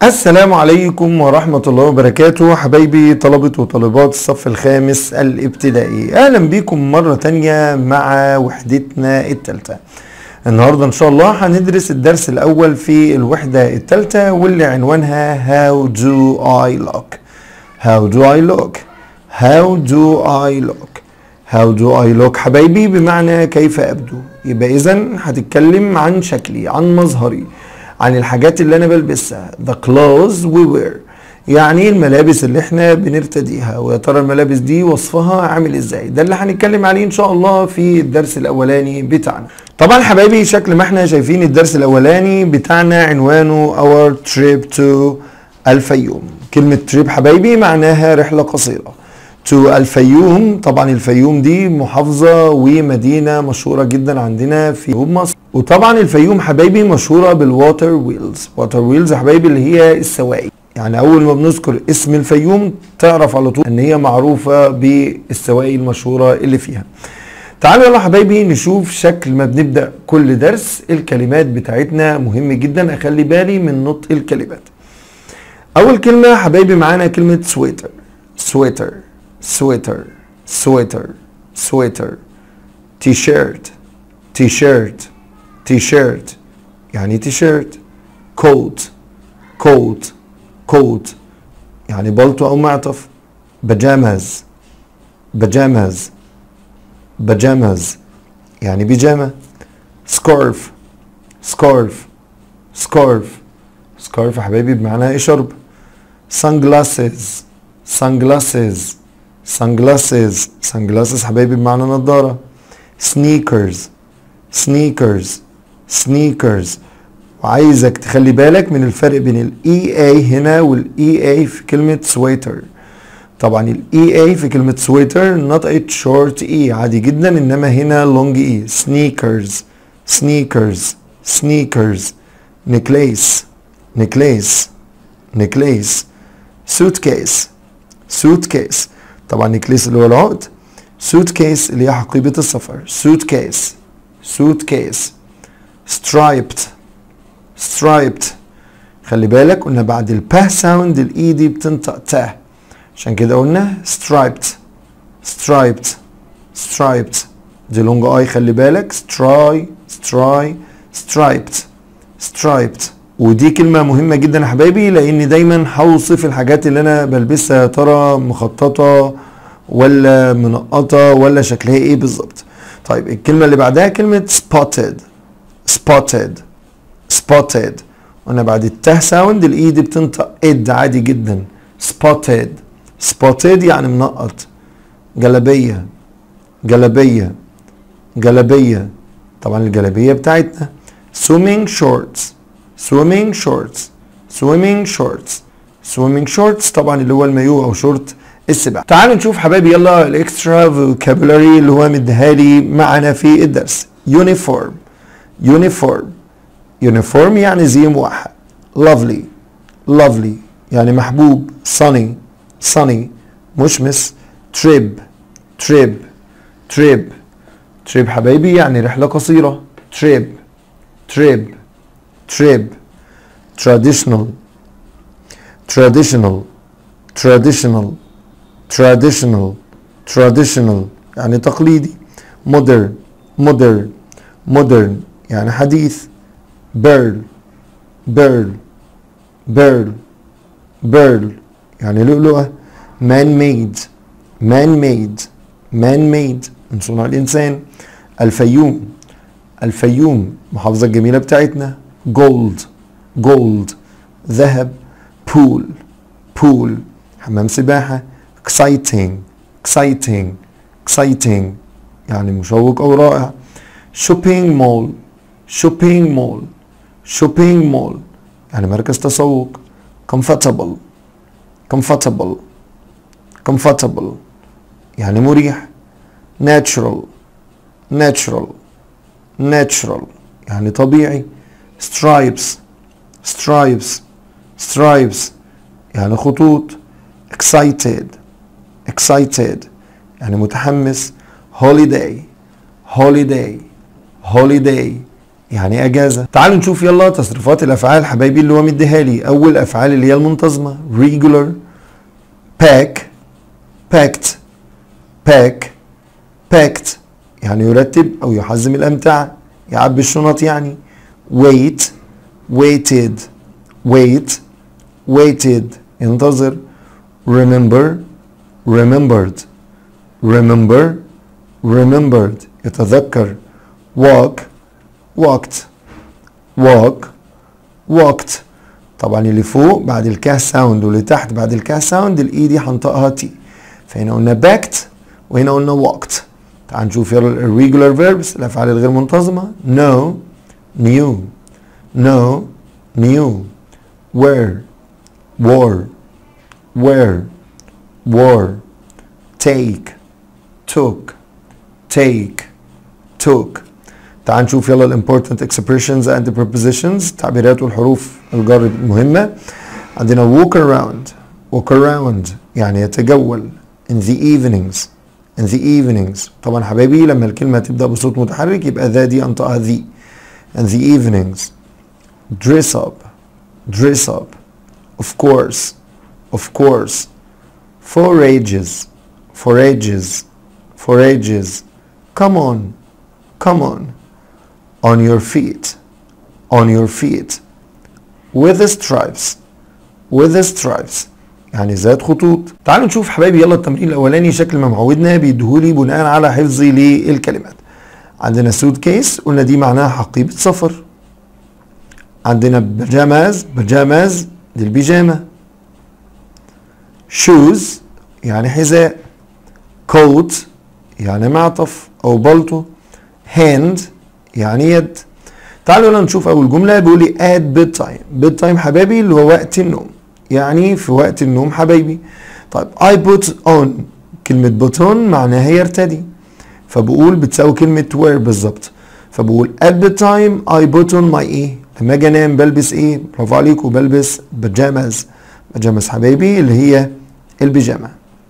السلام عليكم ورحمة الله وبركاته حبايبي طلبة وطالبات الصف الخامس الابتدائي أهلا بكم مرة تانية مع وحدتنا التالتة النهاردة إن شاء الله هندرس الدرس الأول في الوحدة التالتة واللي عنوانها How do I look How do I look How do I look How do I look حبايبي بمعنى كيف أبدو يبقى إذا هتتكلم عن شكلي عن مظهري عن الحاجات اللي انا بلبسها the clothes we wear يعني الملابس اللي احنا بنرتديها ويا ترى الملابس دي وصفها عامل ازاي ده اللي هنتكلم عليه ان شاء الله في الدرس الاولاني بتاعنا طبعا حبايبي شكل ما احنا شايفين الدرس الاولاني بتاعنا عنوانه our trip to الفيوم كلمة trip حبايبي معناها رحلة قصيرة to الفيوم طبعا الفيوم دي محافظة ومدينة مشهورة جدا عندنا في جنوب مصر وطبعا الفيوم حبايبي مشهورة بالواتر ويلز واتر ويلز حبايبي اللي هي السواقي يعني اول ما بنذكر اسم الفيوم تعرف على طول ان هي معروفة بالسواقي المشهورة اللي فيها تعالوا يلا حبايبي نشوف شكل ما بنبدأ كل درس الكلمات بتاعتنا مهم جدا اخلي بالي من نطق الكلمات اول كلمة حبايبي معانا كلمة سويتر سويتر sweater sweater sweater t-shirt t-shirt t-shirt يعني t-shirt coat coat coat يعني بلطو او معطف pajamas pajamas pajamas يعني بيجامة scarf scarf scarf scarf يا حبايبي بمعنى شرب sunglasses sunglasses sunglasses sunglasses حبايبي بمعنى نظارة sneakers sneakers sneakers وعايزك تخلي بالك من الفرق بين ال EA هنا وال EA في كلمة sweater طبعا ال EA في كلمة sweater نطقت short E عادي جدا انما هنا long E sneakers sneakers sneakers necklace necklace necklace suitcase suitcase طبعا نكليس اللي هو العقد سوت كيس اللي هي حقيبة السفر سوت كيس سوت كيس سترايبت سترايبت خلي بالك قلنا بعد البا ساوند الاي دي بتنطق تا عشان كده قلنا سترايبت سترايبت سترايبت دي لونج اي خلي بالك ستراي ستراي سترايبت سترايبت ودي كلمة مهمة جدا يا حبايبي لأن دايما هوصف الحاجات اللي أنا بلبسها يا ترى مخططة ولا منقطة ولا شكلها إيه بالظبط. طيب الكلمة اللي بعدها كلمة spotted spotted spotted وأنا بعد الته ساوند الإي دي بتنطق إد عادي جدا spotted spotted يعني منقط جلبية جلبية جلبية طبعا الجلبية بتاعتنا swimming shorts swimming shorts swimming shorts swimming shorts طبعا اللي هو المايو او شورت السباحه تعالوا نشوف حبايبي يلا الاكسترا فوكابولاري اللي هو مديها لي معنا في الدرس يونيفورم يونيفورم يونيفورم يعني زي موحد lovely lovely يعني محبوب sunny sunny مشمس trip trip trip trip حبايبي يعني رحله قصيره trip trip trip traditional traditional traditional traditional traditional يعني تقليدي modern modern modern يعني حديث pearl pearl pearl pearl يعني لؤلؤة man made man made man made من صنع الإنسان الفيوم الفيوم محافظة الجميلة بتاعتنا جولد جولد ذهب بول بول حمام سباحة exciting exciting exciting يعني مشوق أو رائع shopping mall shopping mall shopping mall يعني مركز تسوق comfortable comfortable comfortable يعني مريح natural natural natural يعني طبيعي stripes stripes stripes يعني خطوط excited excited يعني متحمس holiday holiday holiday يعني اجازه تعالوا نشوف يلا تصريفات الافعال حبايبي اللي هو مديها لي اول افعال اللي هي المنتظمه regular pack packed pack packed يعني يرتب او يحزم الامتعه يعبي الشنط يعني wait waited wait waited ينتظر remember remembered remember remembered يتذكر walk walked walk walked طبعا اللي فوق بعد الكاه ساوند واللي تحت بعد الكاه ساوند الاي دي هنطقها تي فهنا قلنا backed وهنا قلنا walked تعال نشوف يلا الريجولار verbs الافعال الغير منتظمه know knew know knew where wore where wore take took take took تعال نشوف يلا الامبورتنت expressions and the prepositions تعبيرات والحروف الجر المهمة عندنا walk around walk around يعني يتجول in the evenings in the evenings طبعا حبايبي لما الكلمة تبدأ بصوت متحرك يبقى ذا دي أنطقها ذي in the evenings dress up dress up of course of course forages forages forages come on come on on your feet on your feet with the stripes with the stripes يعني ذات خطوط تعالوا نشوف حبايبي يلا التمرين الاولاني شكل ما معودنا بيديهولي بناء على حفظي للكلمات عندنا سود كيس قلنا دي معناها حقيبة سفر عندنا بجاماز بجاماز دي البيجامة شوز يعني حذاء كوت يعني معطف او بلطو هاند يعني يد تعالوا يلا نشوف اول جمله بيقول لي at bed time bed time حبايبي اللي هو وقت النوم يعني في وقت النوم حبايبي طيب I put on كلمة put on معناها يرتدي فبقول بتساوي كلمة wear بالظبط فبقول at bed time I put on my ايه لما اجي انام بلبس ايه برافو عليكم بلبس بجامز بجامز حبايبي اللي هي البيجامه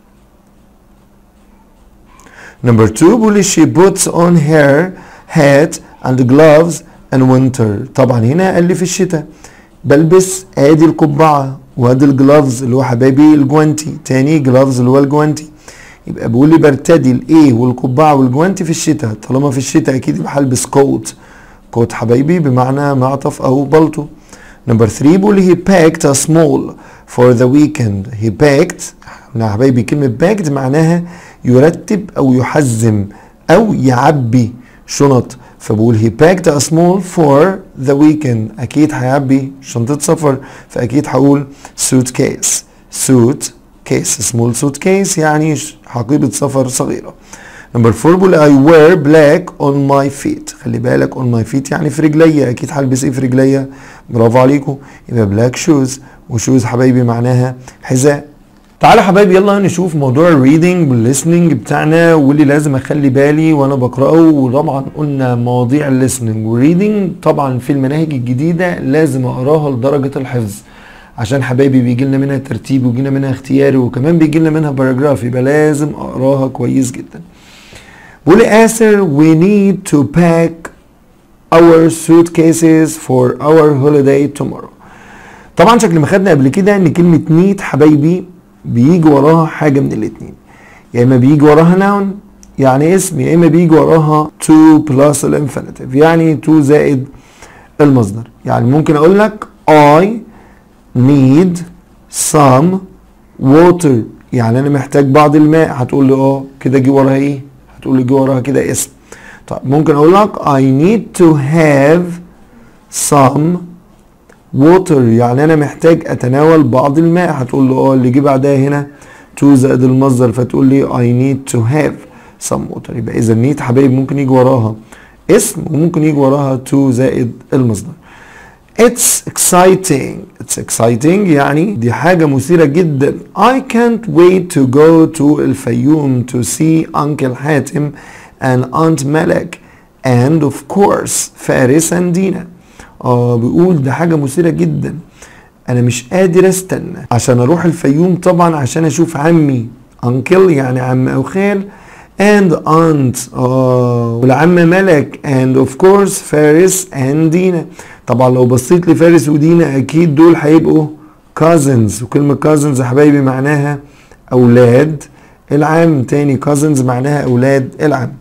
Number two بيقول لي she puts on her hat and gloves and winter طبعا هنا قال لي في الشتاء بلبس ادي القبعه وادي الجلافز اللي هو حبايبي الجوانتي تاني جلافز اللي هو الجوانتي يبقى بيقول لي برتدي الايه والقبعه والجوانتي في الشتاء طالما في الشتاء اكيد يبقى هلبس كوت كوت حبايبي بمعنى معطف او بلطو نمبر 3 بيقول لي he packed a small for the weekend he packed يا حبايبي كلمة packed معناها يرتب او يحزم او يعبي شنط فبقول he packed a small for the weekend اكيد هيعبي شنطة سفر فاكيد هقول suitcase suit case small suitcase يعني حقيبة سفر صغيرة نمبر 4 بقول I wear black on my feet خلي بالك on my feet يعني في رجليا اكيد هلبس ايه في رجليا برافو عليكم يبقى black shoes وشوز حبايبي معناها حذاء تعالى حبايبي يلا نشوف موضوع الريدنج والليسننج بتاعنا واللي لازم اخلي بالي وانا بقراه وطبعا قلنا مواضيع الليسننج والريدنج طبعا في المناهج الجديده لازم اقراها لدرجه الحفظ عشان حبايبي بيجي لنا منها ترتيب ويجي لنا منها اختياري وكمان بيجي لنا منها باراجراف يبقى لازم اقراها كويس جدا بيقول لي آسر we need to pack our suitcases for our holiday tomorrow طبعا شكل ما خدنا قبل كده ان كلمة need حبايبي بيجي وراها حاجة من الاتنين يا اما بيجي وراها noun يعني اسم يا اما بيجي وراها to plus الانفينيتيف يعني to زائد المصدر يعني ممكن اقول لك I need some water يعني انا محتاج بعض الماء هتقول لي اه كده جه وراها ايه هتقول لي جه وراها كده اسم طيب ممكن اقول لك I need to have some water يعني انا محتاج اتناول بعض الماء هتقول له اه اللي جه بعدها هنا to زائد المصدر فتقول لي I need to have some water يبقى اذا need حبايب ممكن يجي وراها اسم وممكن يجي وراها to زائد المصدر It's exciting It's exciting يعني دي حاجة مثيرة جدا I can't wait to go to الفيوم to see Uncle حاتم and Aunt ملك and of course فارس and دينا اه بيقول ده حاجة مثيرة جدا انا مش قادر استنى عشان اروح الفيوم طبعا عشان اشوف عمي uncle يعني عم او خال and aunt اه والعم ملك and of course فارس and دينا طبعا لو بصيت لفارس ودينا اكيد دول هيبقوا cousins وكلمة cousins يا حبايبي معناها اولاد العم تاني cousins معناها اولاد العم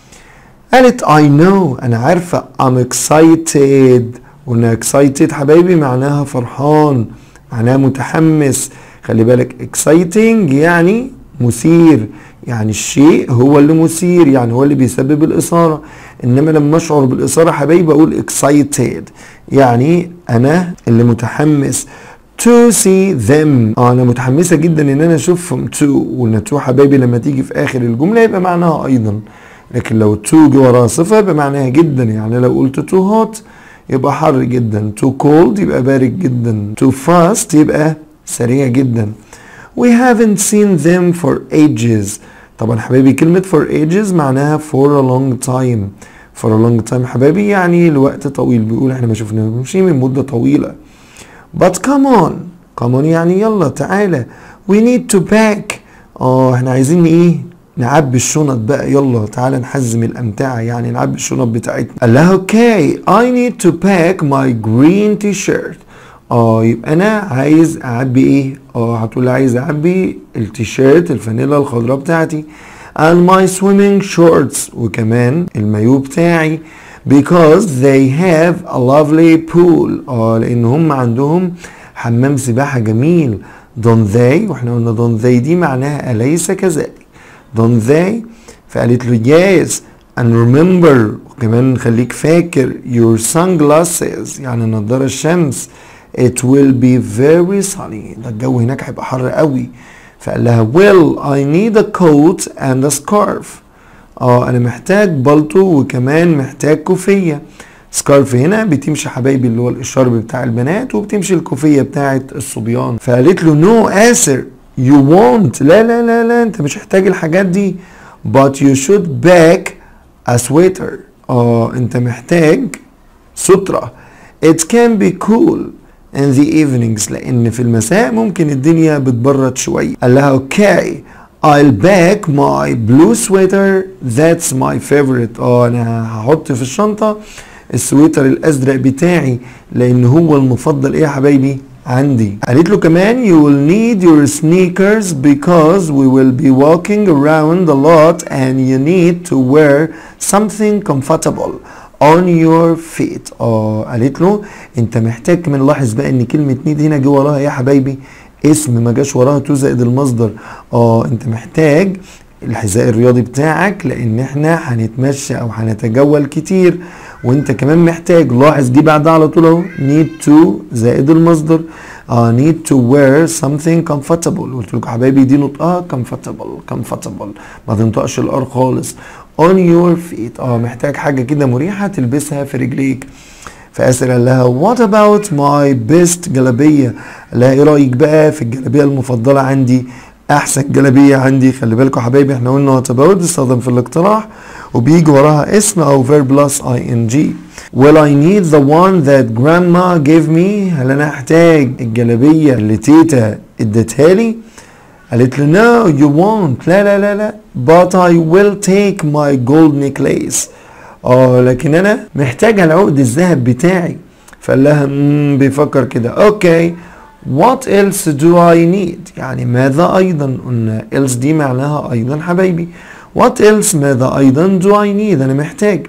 قالت I know أنا عارفة I'm excited وإن excited حبايبي معناها فرحان معناها متحمس خلي بالك exciting يعني مثير يعني الشيء هو اللي مثير يعني هو اللي بيسبب الإثارة إنما لما أشعر بالإثارة حبايبي بقول excited يعني أنا اللي متحمس to see them آه أنا متحمسة جدا إن أنا أشوفهم to وإن to حبايبي لما تيجي في آخر الجملة يبقى معناها أيضا لكن لو تو جه وراها صفة يبقى معناها جدا يعني لو قلت تو هوت يبقى حر جدا تو كولد يبقى بارد جدا تو فاست يبقى سريع جدا we haven't seen them for ages طبعا حبايبي كلمة for ages معناها for a long time for a long time حبايبي يعني لوقت طويل بيقول احنا ما شفناهمش من مدة طويلة but come on come on يعني يلا تعالى we need to pack اه احنا عايزين ايه نعبي الشنط بقى يلا تعالى نحزم الامتعه يعني نعبي الشنط بتاعتنا قال لها اوكي I need to pack my green t-shirt اه يبقى انا عايز اعبي ايه اه هتقول عايز اعبي التيشيرت الفانيلا الخضراء بتاعتي and my swimming shorts وكمان المايو بتاعي because they have a lovely pool اه لان هم عندهم حمام سباحه جميل don't they واحنا قلنا don't they دي معناها اليس كذلك don't they فقالت له yes and remember وكمان خليك فاكر your sunglasses يعني نضارة الشمس it will be very sunny ده الجو هناك هيبقى حر قوي فقال لها well I need a coat and a scarf اه انا محتاج بلطو وكمان محتاج كوفية سكارف هنا بتمشي حبايبي اللي هو الشرب بتاع البنات وبتمشي الكوفية بتاعت الصبيان فقالت له no آسر you won't لا لا لا لا انت مش محتاج الحاجات دي but you should pack a sweater اه انت محتاج سترة it can be cool in the evenings لان في المساء ممكن الدنيا بتبرد شوية قال لها اوكي I'll pack my blue sweater that's my favorite اه انا هحط في الشنطة السويتر الازرق بتاعي لان هو المفضل ايه يا حبايبي عندي قالت له كمان you will need your sneakers because we will be walking around a lot and you need to wear something comfortable on your feet اه قالت له انت محتاج كمان لاحظ بقى ان كلمة نيد هنا جه وراها يا حبايبي اسم ما جاش وراها تو زائد المصدر اه انت محتاج الحذاء الرياضي بتاعك لان احنا هنتمشى او هنتجول كتير وانت كمان محتاج لاحظ دي بعدها على طول اهو need to زائد المصدر uh, need to wear something comfortable قلت لكم حبايبي دي نطقها comfortable comfortable ما تنطقش الار خالص on your feet اه محتاج حاجه كده مريحه تلبسها في رجليك فاسر قال لها what about my best جلابيه قال لها ايه رايك بقى في الجلابيه المفضله عندي احسن جلابيه عندي خلي بالكم حبايبي احنا قلنا what about بيستخدم في الاقتراح وبيجي وراها اسم او verb plus ing Will I need the one that grandma gave me هل انا احتاج الجلابيه اللي تيتا ادتها لي قالت له no you won't لا لا لا لا but I will take my gold necklace اه لكن انا محتاج العقد الذهب بتاعي فقال لها مم بيفكر كده اوكي what else do I need يعني ماذا ايضا قلنا else دي معناها ايضا حبايبي what else ماذا ايضا do I need انا محتاج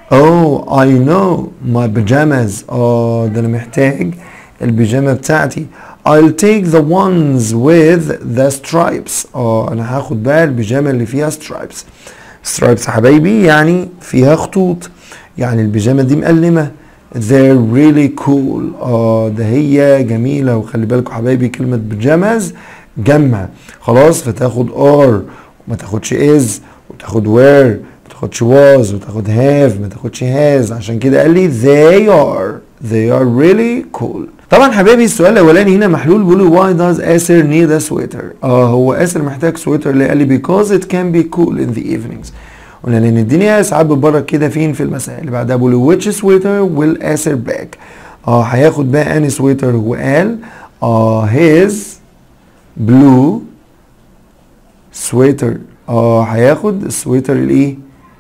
oh I know my pajamas اه ده انا محتاج البيجامه بتاعتي I'll take the ones with the stripes اه انا هاخد بقى البيجامه اللي فيها stripes stripes يا حبايبي يعني فيها خطوط يعني البيجامه دي مقلمه they're really cool اه ده هي جميله وخلي بالكم حبايبي كلمه بيجامز جمع خلاص فتاخد ار وما تاخدش از وتاخد where ما تاخدش was وتاخد have ما تاخدش has عشان كده قال لي they are they are really cool طبعا حبايبي السؤال الاولاني هنا محلول بيقول why does اسر need a sweater اه هو اسر محتاج سويتر ليه قال لي because it can be cool in the evenings قلنا لان الدنيا ساعات بتبرد كده فين في المساء اللي بعدها بيقول which sweater will اسر back اه هياخد بقى اني سويتر هو قال اه his blue sweater اه هياخد السويتر الايه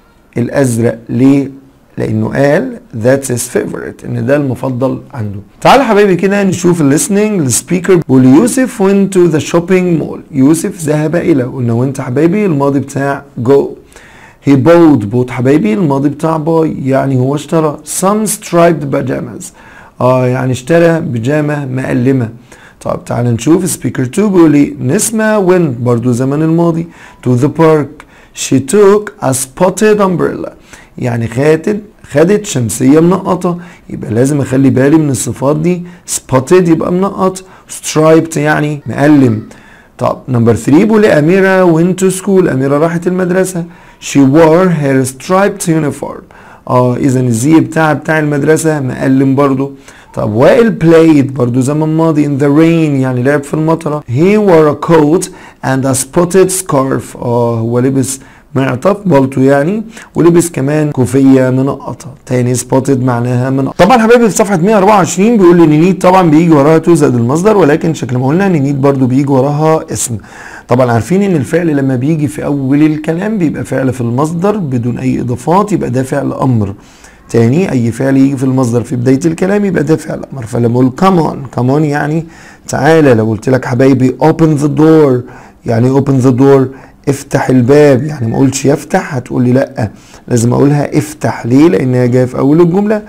الازرق ليه لانه قال that's his favorite ان ده المفضل عنده تعال حبايبي كده نشوف الليسننج السبيكر بيقول يوسف went to the shopping mall يوسف ذهب الى قلنا وانت حبايبي الماضي بتاع go he bought bought حبايبي الماضي بتاع باي يعني هو اشترى some striped pajamas اه يعني اشترى بيجامه مقلمه طب تعال نشوف سبيكر 2 بيقول لي نسمة went برضو زمن الماضي to the park she took a spotted umbrella يعني خدت خدت شمسية منقطة يبقى لازم اخلي بالي من الصفات دي spotted يبقى منقط striped يعني مقلم طب نمبر 3 بيقول لي أميرة went to school أميرة راحت المدرسة she wore her striped uniform اه اذا الزي بتاع بتاع المدرسة مقلم برضو طب وائل played برضو زمن ماضي in the rain يعني لعب في المطرة he wore a coat and a spotted scarf اه هو لبس معطف بلطو يعني ولبس كمان كوفية منقطة تاني سبوتد معناها منقطة طبعا حبايبي في صفحة 124 بيقول لي نينيد طبعا بيجي وراها تو زائد المصدر ولكن شكل ما قلنا نينيد برضو بيجي وراها اسم طبعا عارفين ان الفعل لما بيجي في اول الكلام بيبقى فعل في المصدر بدون اي اضافات يبقى ده فعل امر تاني اي فعل يجي في المصدر في بدايه الكلام يبقى ده فعل امر فلما اقول كمان كمان يعني تعالى لو قلت لك حبايبي open the door يعني open the door افتح الباب يعني ما اقولش يفتح هتقول لي لا لازم اقولها افتح ليه لان هي جايه في اول الجمله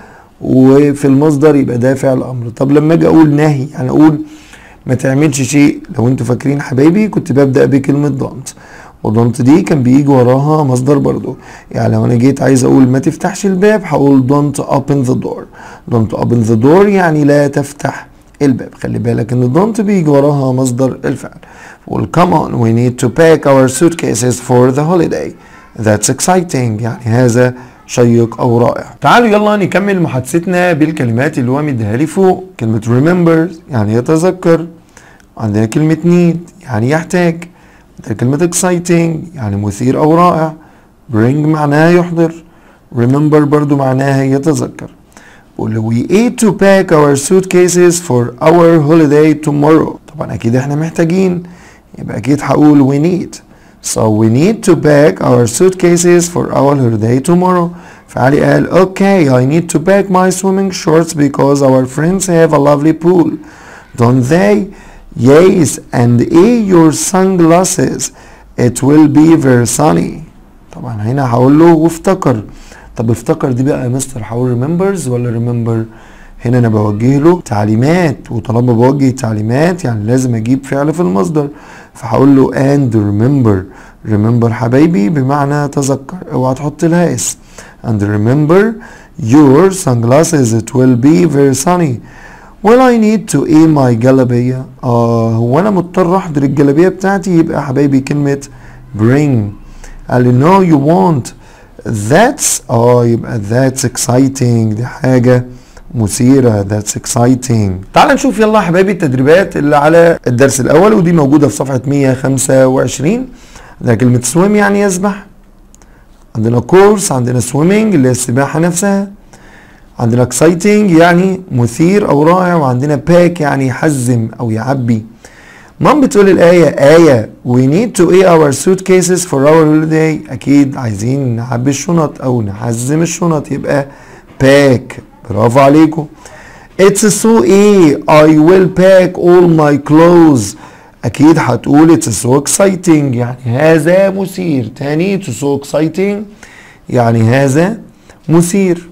وفي المصدر يبقى ده فعل امر طب لما اجي اقول نهي يعني اقول ما تعملش شيء لو انتوا فاكرين حبايبي كنت ببدا بكلمه دونت ودونت دي كان بيجي وراها مصدر برضو يعني لو انا جيت عايز اقول ما تفتحش الباب هقول don't open the door don't open the door يعني لا تفتح الباب خلي بالك ان don't بيجي وراها مصدر الفعل well come on we need to pack our suitcases for the holiday that's exciting يعني هذا شيق او رائع تعالوا يلا نكمل محادثتنا بالكلمات اللي هو مديها لي فوق كلمة remembers يعني يتذكر عندنا كلمة need يعني يحتاج عندنا كلمة exciting يعني مثير او رائع bring معناها يحضر remember برضو معناها يتذكر بقول we need to pack our suitcases for our holiday tomorrow طبعا اكيد احنا محتاجين يبقى اكيد هقول we need so we need to pack our suitcases for our holiday tomorrow فعلي قال okay I need to pack my swimming shorts because our friends have a lovely pool don't they yes and eh your sunglasses it will be very sunny طبعا هنا هقول له وافتكر طب افتكر دي بقى يا مستر هقول remembers ولا remember هنا انا بوجه له تعليمات وطالما بوجه تعليمات يعني لازم اجيب فعل في المصدر فهقول له and remember remember حبايبي بمعنى تذكر اوعى تحط لها اسم and remember your sunglasses it will be very sunny well I need to eat my جلابية اه هو انا مضطر احضر الجلابية بتاعتي يبقى حبايبي كلمة bring قال لي no you won't that's اه يبقى that's exciting دي حاجة مثيرة that's exciting تعال نشوف يلا يا حبايبي التدريبات اللي على الدرس الأول ودي موجودة في صفحة 125 ده كلمة swim يعني يسبح عندنا course عندنا swimming اللي هي السباحة نفسها عندنا exciting يعني مثير أو رائع وعندنا pack يعني يحزم أو يعبي مام بتقول الآية آية we need to eat our suitcases for our holiday أكيد عايزين نعبي الشنط أو نحزم الشنط يبقى pack برافو عليكم It's so ايه I will pack all my clothes أكيد هتقول it's so exciting يعني هذا مثير تاني it's so exciting يعني هذا مثير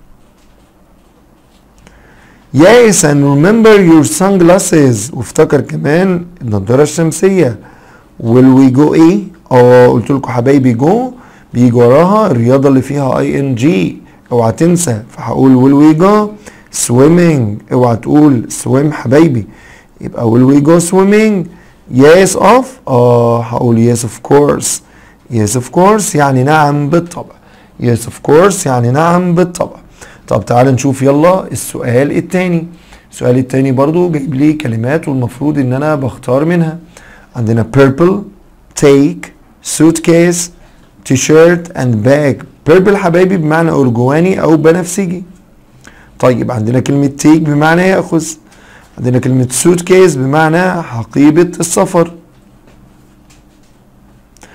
Yes and remember your sunglasses وافتكر كمان النضارة الشمسية will we go ايه؟ اه قلت لكم حبايبي جو بيجي وراها الرياضة اللي فيها اي ان جي اوعى تنسى فهقول will we go swimming اوعى تقول swim حبايبي يبقى will we go swimming yes of اه هقول yes of course yes of course يعني نعم بالطبع yes of course يعني نعم بالطبع طب تعال نشوف يلا السؤال التاني السؤال التاني برضو جايب لي كلمات والمفروض ان انا بختار منها عندنا purple take suitcase t-shirt and bag purple حبايبي بمعنى ارجواني او بنفسجي طيب عندنا كلمة take بمعنى يأخذ عندنا كلمة suitcase بمعنى حقيبة السفر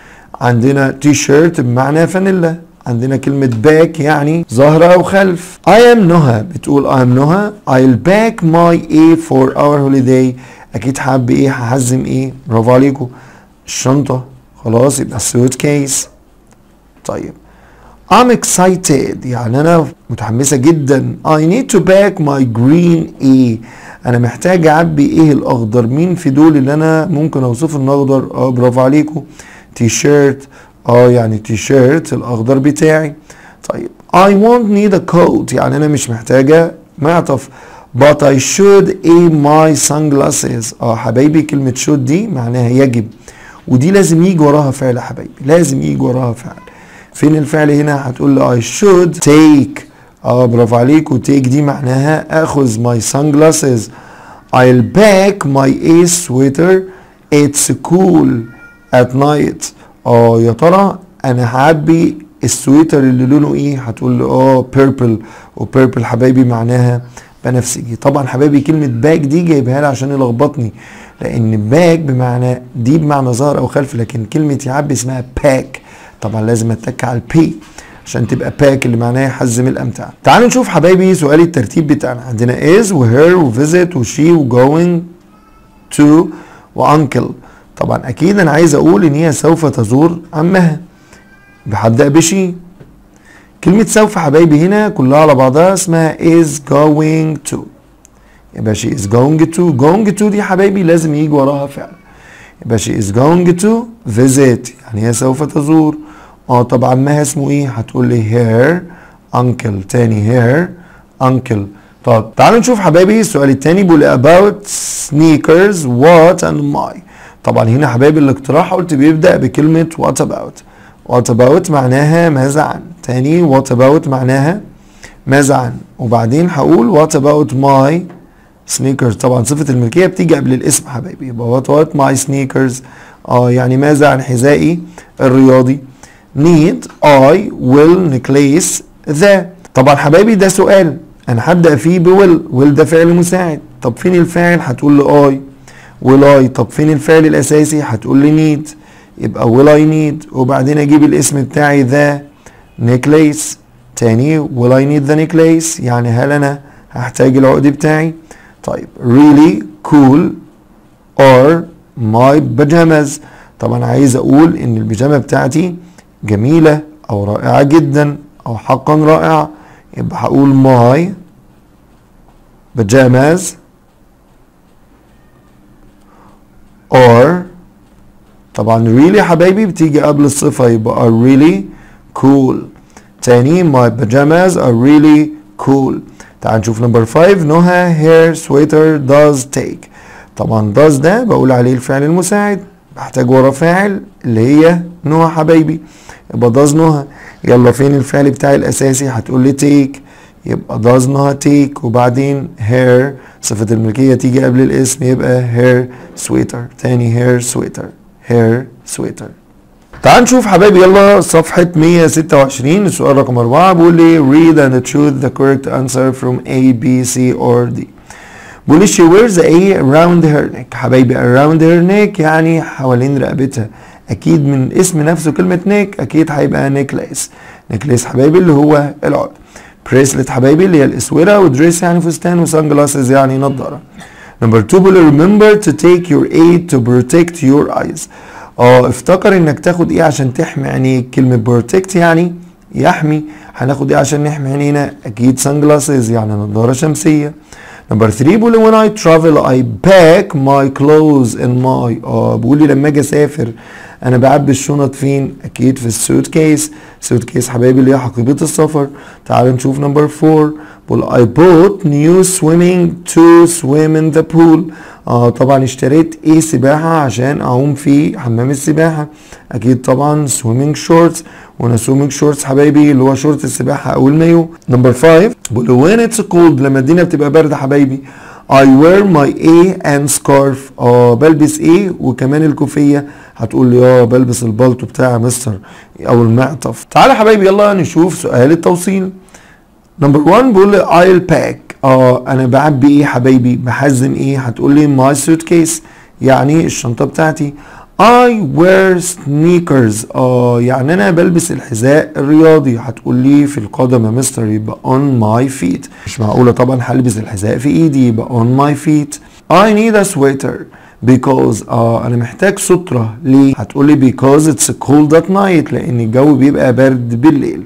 عندنا تي شيرت بمعنى فانيلا عندنا كلمة باك يعني ظهر أو خلف I am نهى بتقول I am نهى I'll pack my A for our holiday أكيد حابب إيه هحزم إيه برافو عليكم الشنطة خلاص يبقى السوت كيس طيب I'm excited يعني أنا متحمسة جدا I need to pack my green A أنا محتاج أعبي إيه الأخضر مين في دول اللي أنا ممكن أوصف إنه أخضر أه برافو عليكم تي شيرت اه يعني تي شيرت الاخضر بتاعي طيب I won't need a coat يعني انا مش محتاجة معطف but I should aim my sunglasses اه حبايبي كلمة should دي معناها يجب ودي لازم يجي وراها فعل يا حبايبي لازم يجي وراها فعل فين الفعل هنا هتقول لي I should take اه برافو عليك وتيك دي معناها اخذ my sunglasses I'll pack my A sweater it's cool at night اه يا ترى انا هعبي السويتر اللي لونه ايه هتقول لي اه بيربل وبيربل حبايبي معناها بنفسجي طبعا حبايبي كلمه باك دي جايبها لي عشان يلخبطني لان باك بمعنى دي بمعنى ظهر او خلف لكن كلمه يعبي اسمها باك طبعا لازم اتك على البي عشان تبقى باك اللي معناها يحزم الامتعه تعالوا نشوف حبايبي سؤال الترتيب بتاعنا عندنا is وهير وفيزيت وشي وجوينج تو وانكل طبعا اكيد انا عايز اقول ان هي سوف تزور عمها بهبدا بشي كلمة سوف حبايبي هنا كلها على بعضها اسمها is going to يبقى she is going to going to دي حبايبي لازم يجي وراها فعل يبقى she is going to visit يعني هي سوف تزور اه طب عمها اسمه ايه هتقول لي her uncle تاني her uncle طب تعالوا نشوف حبايبي السؤال التاني بيقول about sneakers what and my طبعا هنا حبايبي الاقتراح قلت بيبدأ بكلمة what about what about معناها ماذا عن تاني what about معناها ماذا عن وبعدين هقول what about my sneakers طبعا صفة الملكية بتيجي قبل الاسم حبايبي يبقى what about my sneakers اه يعني ماذا عن حذائي الرياضي need I will necklace the طبعا حبايبي ده سؤال انا هبدأ فيه بويل ويل ده فعل مساعد طب فين الفاعل هتقول لي I will I طب فين الفعل الاساسي هتقول لي need يبقى will I need وبعدين اجيب الاسم بتاعي the necklace تاني will I need the necklace يعني هل انا هحتاج العقد بتاعي طيب really cool or my pajamas طبعا عايز اقول ان البيجامه بتاعتي جميله او رائعه جدا او حقا رائعه يبقى هقول my pajamas or طبعا really حبايبي بتيجي قبل الصفة يبقى are really cool تاني my pajamas are really cool تعال نشوف نمبر 5 نهى hair sweater does take طبعا does ده بقول عليه الفعل المساعد بحتاج ورا فاعل اللي هي نهى حبايبي يبقى does نهى يلا فين الفعل بتاعي الاساسي هتقول لي take يبقى does نهى take وبعدين hair صفة الملكية تيجي قبل الاسم يبقى hair sweater تاني hair sweater hair sweater تعال نشوف حبايبي يلا صفحة 126 السؤال رقم 4 بيقول لي read and choose the correct answer from A B C or D بيقول لي she wears a around her neck حبايبي around her neck يعني حوالين رقبتها اكيد من اسم نفسه كلمة neck اكيد هيبقى necklace necklace حبايبي اللي هو العقد بريسلت حبايبي اللي هي الاسوره ودريس يعني فستان وسان جلاسز يعني نضاره نمبر 2 بيقول remember to take your aid to protect your eyes اه افتكر انك تاخد ايه عشان تحمي عينيك كلمه protect يعني يحمي هناخد ايه عشان نحمي عينينا اكيد سان جلاسز يعني نضاره شمسيه نمبر 3 بيقول when I travel I pack my clothes in my اه بيقول لي لما اجي اسافر انا بعبي الشنط فين اكيد في السوت كيس سوت كيس حبايبي اللي هي حقيبه السفر تعالوا نشوف نمبر 4 بقول I bought new swimming to swim in the pool اه طبعا اشتريت ايه سباحة عشان اعوم في حمام السباحة اكيد طبعا swimming shorts وانا swimming shorts حبايبي اللي هو شورت السباحة او المايو نمبر 5 بقول when it's cold لما الدنيا بتبقى باردة حبايبي I wear my A and scarf اه بلبس ايه وكمان الكوفية هتقول لي اه بلبس البلطو بتاع مستر او المعطف تعالى يا حبايبي يلا نشوف سؤال التوصيل نمبر 1 بيقول لي I'll pack اه انا بعبي ايه حبايبي بحزم ايه هتقول لي my suitcase يعني الشنطة بتاعتي I wear sneakers اه يعني انا بلبس الحذاء الرياضي هتقول لي في القدم يا مستر يبقى on my feet مش معقولة طبعا هلبس الحذاء في ايدي يبقى on my feet I need a sweater because اه انا محتاج سترة ليه هتقول لي because it's cold at night لان الجو بيبقى برد بالليل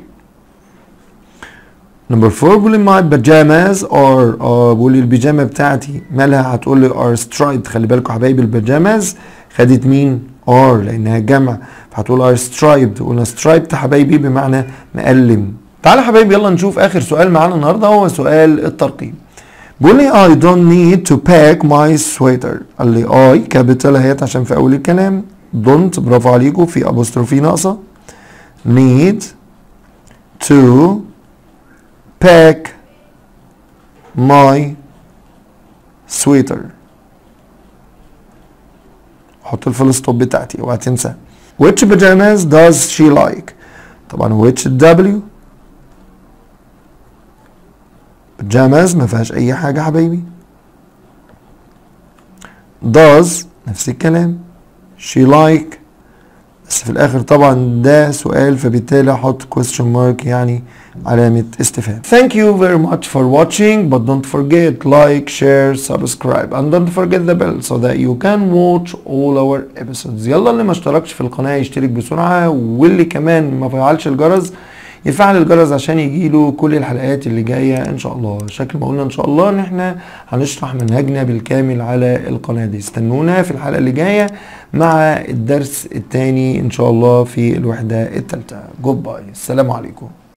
نمبر 4 بيقول لي my pajamas are اه بيقول لي البيجامه بتاعتي مالها هتقول لي are striped خلي بالكم حبايبي البيجامز خدت مين are لانها جمع فهتقول are striped قلنا striped حبايبي بمعنى مقلم تعالى حبايبي يلا نشوف اخر سؤال معانا النهارده هو سؤال الترقيم بيقول لي I don't need to pack my sweater قال لي I كابيتال اهيت عشان في اول الكلام don't برافو عليكم في ابوستروفي ناقصه need to pack my sweater حط الفول ستوب بتاعتي اوعى تنسى which pajamas does she like طبعا which W pajamas ما فيهاش اي حاجه حبايبي does نفس الكلام she like بس في الاخر طبعا ده سؤال فبالتالي احط question mark يعني علامة استفهام. Thank you very much for watching but don't forget like, share, subscribe and don't forget the bell so that you can watch all our episodes. يلا اللي ما اشتركش في القناة يشترك بسرعة واللي كمان ما فعلش الجرس يفعل الجرس عشان يجيله كل الحلقات اللي جاية ان شاء الله شكل ما قلنا ان شاء الله ان احنا هنشرح منهجنا بالكامل على القناة دي استنونا في الحلقة اللي جاية مع الدرس الثاني ان شاء الله في الوحدة الثالثة جود باي السلام عليكم